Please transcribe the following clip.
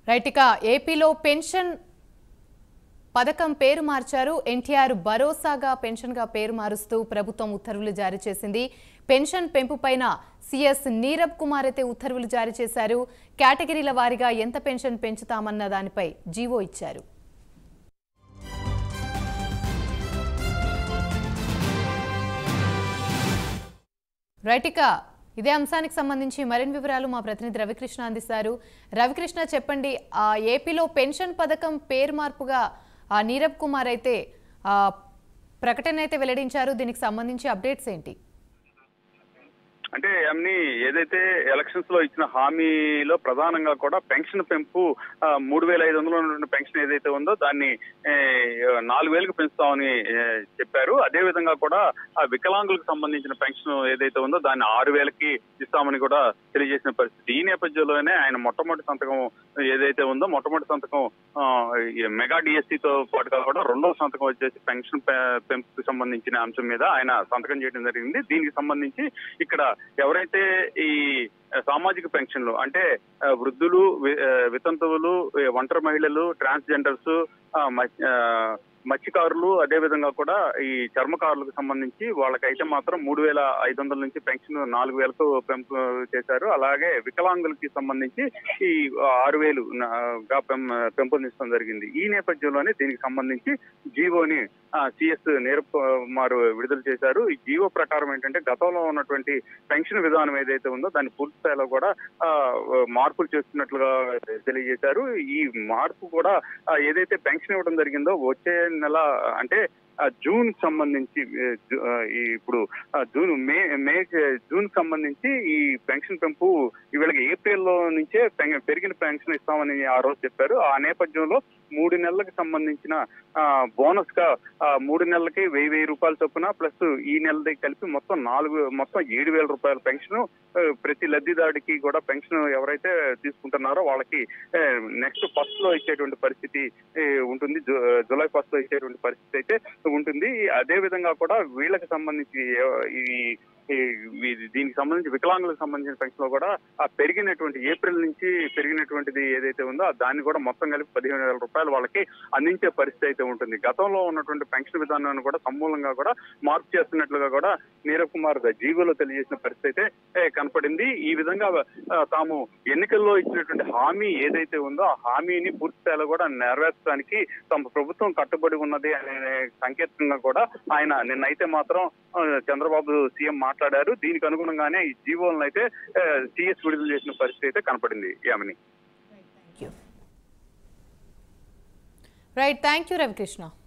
right ఇక ఏపీలో pension పథకం పేరు మార్చారు ఎన్టీఆర్ భరోసాగా పెన్షన్గా పేరు మారుస్తూ ప్రభుత్వం ఉత్తర్వులు జారీ చేసింది పెన్షన్ పెంపుపైన సీఎస్ నీరబ్ కుమార్ అయితే ఉత్తర్వులు జారీ చేశారు కేటగిరీల వారీగా ఎంత పెన్షన్ పెంచుతామన్న దానిపై జీవో ఇచ్చారు రైట్ ఇక ఇదే అంశానికి సంబంధించి మరిన్ని వివరాలు మా ప్రతినిధి రవికృష్ణ అందిస్తారు రవికృష్ణ చెప్పండి ఆ ఏపీలో పెన్షన్ పథకం పేరు మార్పుగా ఆ నీరబ్ కుమార్ అయితే ఆ, ప్రకటన అయితే వెల్లడించారు దీనికి సంబంధించి అప్డేట్స్ ఏంటి అంటే అన్ని ఏదైతే ఎలక్షన్స్ లో ఇచ్చిన హామీలో ప్రధానంగా కూడా పెన్షన్ పెంపు ఆ, మూడు వేల ఐదు వందలు ఉన్నటువంటి పెన్షన్ ఏదైతే ఉందో దాన్ని ఏ, నాలుగు వేలకు పెంచుతామని ఏ, చెప్పారు అదే విధంగా కూడా ఆ వికలాంగులకు సంబంధించిన పెన్షన్ ఏదైతే ఉందో దాన్ని ఆరు వేలకి ఇస్తామని కూడా తెలియజేసిన పరిస్థితి ఈ నేపథ్యంలోనే ఆయన మొట్టమొదటి సంతకం ఏదైతే ఉందో మొట్టమొదటి సంతకం ఆ, ఈ మెగా డిఎస్సి తో పాటుగా కూడా రెండవ సంతకం వచ్చేసి పెన్షన్ పె- పెంపుకు సంబంధించిన అంశం మీద ఆయన సంతకం చేయడం జరిగింది దీనికి సంబంధించి ఇక్కడ ఎవరైతే ఈ సామాజిక పెన్షన్లు అంటే ఆ, వృద్ధులు వి- ఆ, వితంతువులు ఈ ఒంటరి మహిళలు ట్రాన్స్జెండర్స్ ఆ, మ- ఆ, మత్స్యకారులు అదే విధంగా కూడా ఈ చర్మకారులకు సంబంధించి వాళ్ళకైతే మాత్రం మూడు వేల ఐదు వందల నుంచి పెన్షన్ నాలుగు వేలకు పెంపు చేశారు అలాగే వికలాంగులకి సంబంధించి ఈ ఆరు వేలు నా- గా పెం- పెంపొందించడం జరిగింది ఈ నేపథ్యంలోనే దీనికి సంబంధించి జీవోని సిఎస్ నీరబ్ కుమార్ విడుదల చేశారు ఈ జీవో ప్రకారం ఏంటంటే గతంలో ఉన్నటువంటి పెన్షన్ విధానం ఏదైతే ఉందో దాన్ని పూర్తి స్థాయిలో కూడా ఆ, మార్పులు చేస్తున్నట్లుగా తెలియజేశారు ఈ మార్పు కూడా ఆ, ఏదైతే పెన్షన్ ఇవ్వడం జరిగిందో వచ్చే నెల అంటే ఆ, జూన్ సంబంధించి ఏ, జూ- ఆ, ఈ ఇప్పుడు ఆ, జూన్ మే మే జూన్ సంబంధించి ఈ పెన్షన్ పెంపు వీళ్ళకి ఏప్రిల్ లో నుంచే పెం- పెరిగిన పెన్షన్ ఇస్తామని ఆ రోజు చెప్పారు ఆ నేపథ్యంలో మూడు నెలలకు సంబంధించిన బోనస్ గా ఆ, మూడు నెలలకి వెయ్యి వెయ్యి రూపాయలు చొప్పున ప్లస్ ఈ నెలది కలిపి మొత్తం నాలుగు మొత్తం ఏడు వేల రూపాయల పెన్షన్ ప్రతి లబ్ధిదారుడికి కూడా పెన్షన్ ఎవరైతే తీసుకుంటున్నారో వాళ్ళకి నెక్స్ట్ ఫస్ట్ లో ఇచ్చేటువంటి పరిస్థితి ఏ, ఉంటుంది జు- జూలై ఫస్ట్ లో ఇచ్చేటువంటి పరిస్థితి అయితే ఉంటుంది అదే విధంగా కూడా వీళ్ళకి సంబంధించి ఏ- ఈ ఈ వీ- దీనికి సంబంధించి వికలాంగులకు సంబంధించిన పెన్షన్ లో కూడా ఆ పెరిగినటువంటి ఏప్రిల్ నుంచి పెరిగినటువంటిది ఏదైతే ఉందో ఆ దాన్ని కూడా మొత్తం కలిపి పదిహేను వేల రూపాయలు వాళ్ళకి అందించే పరిస్థితి అయితే ఉంటుంది గతంలో ఉన్నటువంటి పెన్షన్ విధానాన్ని కూడా సమూలంగా కూడా మార్పు చేస్తున్నట్లుగా కూడా నీరవ్ కుమార్ జీవోలో తెలియజేసిన పరిస్థితి అయితే ఏ, కనపడింది ఈ విధంగా ఆ, తాము ఎన్నికల్లో ఇచ్చినటువంటి హామీ ఏదైతే ఉందో ఆ హామీని పూర్తి స్థాయిలో కూడా నెరవేర్చడానికి తమ ప్రభుత్వం కట్టుబడి ఉన్నది అనే సంకేతంగా కూడా ఆయన నిన్నైతే మాత్రం ఆ, చంద్రబాబు సీఎం మాట్లాడారు దీనికి అనుగుణంగానే ఈ జీవోలను అయితే సిఎస్ విడుదల చేసిన పరిస్థితి అయితే కనపడింది Yamini right thank you Ravikrishna